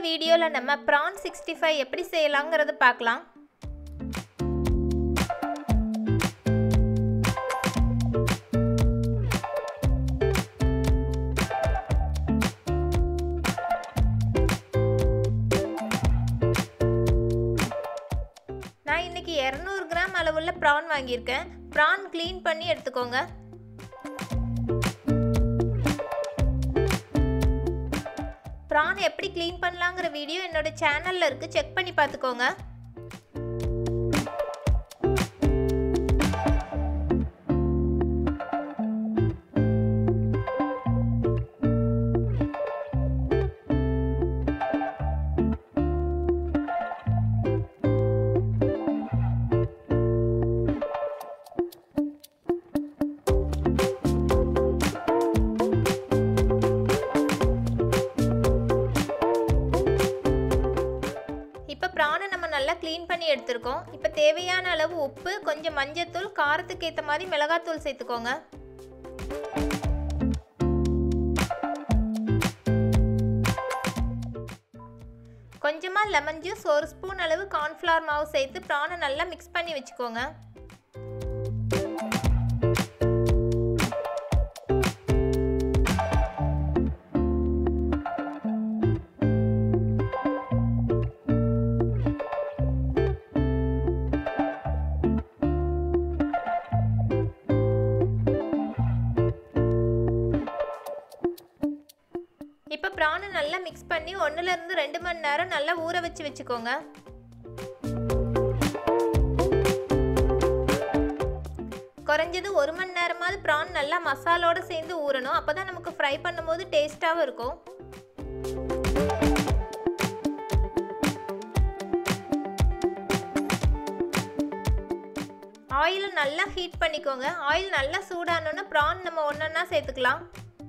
வீடியோவில் நம்ம prawn sixty five எப்படி செய்யலாங்கிறத பார்க்கலாம் நான் இன்னைக்கு இரநூறு கிராம் அளவுள்ள ப்ரான் வாங்கியிருக்கேன் ப்ரான் க்ளீன் பண்ணி எடுத்துக்கோங்க ப்ரான் எப்படி க்ளீன் பண்ணலாங்கிற வீடியோ என்னோட சேனலில் இருக்குது செக் பண்ணி பார்த்துக்கோங்க இப்போ ப்ரானை நம்ம நல்லா க்ளீன் பண்ணி எடுத்திருக்கோம் இப்போ தேவையான அளவு உப்பு கொஞ்சம் மஞ்சத்தூள் காரத்துக்கு ஏற்ற மாதிரி மிளகாத்தூள் சேர்த்துக்கோங்க கொஞ்சமாக லெமன் ஜூஸ் ஒரு ஸ்பூன் அளவு கார்ன்ஃப்ளவர் மாவு சேர்த்து ப்ரானை நல்லா மிக்ஸ் பண்ணி வச்சுக்கோங்க இப்போ ப்ரானை நல்லா மிக்ஸ் பண்ணி ஒன்றுலேருந்து ரெண்டு மணி நேரம் நல்லா ஊற வச்சு வச்சுக்கோங்க குறைஞ்சது ஒரு மணி நேரமாவது ப்ரான் நல்லா மசாலோடு சேர்ந்து ஊறணும் அப்போ தான் நமக்கு ஃப்ரை பண்ணும்போது டேஸ்ட்டாகவும் இருக்கும் ஆயிலை நல்லா ஹீட் பண்ணிக்கோங்க ஆயில் நல்லா சூடானோன்னு ப்ரான் நம்ம ஒன்றா சேர்த்துக்கலாம்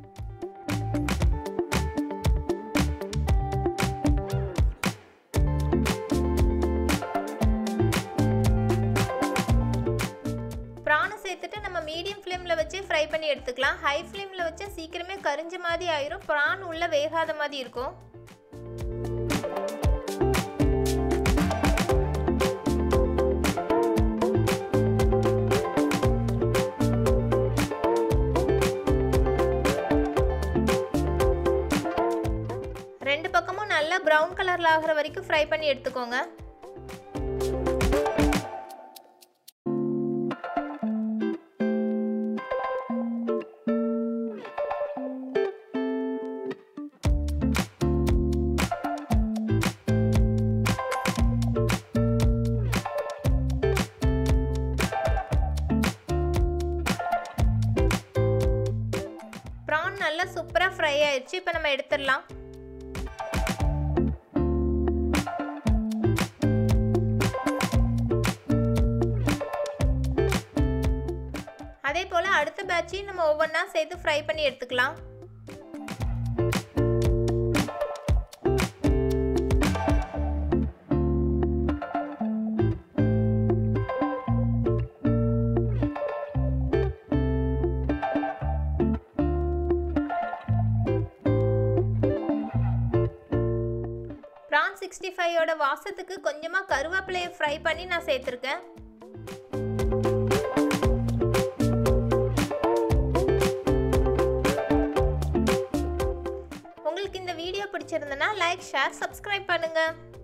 ப்ரானை சேர்த்துட்டு நம்ம மீடியம் ஃப்ளேமில் வச்சு ஃப்ரை பண்ணி எடுத்துக்கலாம் ஹை ஃப்ளேமில் வச்சா சீக்கிரமே கரிஞ்ச மாதிரி ஆயிரும் ப்ரான் உள்ளே வேகாத மாதிரி இருக்கும் ரெண்டு பக்கமும் நல்லா ப்ரௌன் கலரில் ஆகிற வரைக்கும் ஃப்ரை பண்ணி எடுத்துக்கோங்க ப்ரான் நல்லா சூப்பராக ஃப்ரை ஆயிடுச்சு இப்போ நம்ம எடுத்துடலாம் அதே போல் அடுத்த பேட்சையும் நம்ம ஒவ்வொன்றா சேர்த்து ஃப்ரை பண்ணி எடுத்துக்கலாம் ப்ரான் சிக்ஸ்டி ஃபைவோட வாசத்துக்கு கொஞ்சமாக கருவேப்பிலையை ஃப்ரை பண்ணி நான் சேர்த்துருக்கேன் உங்களுக்கு இந்த வீடியோ பிடிச்சிருந்தனா லைக் ஷேர் சப்ஸ்கிரைப் பண்ணுங்கள்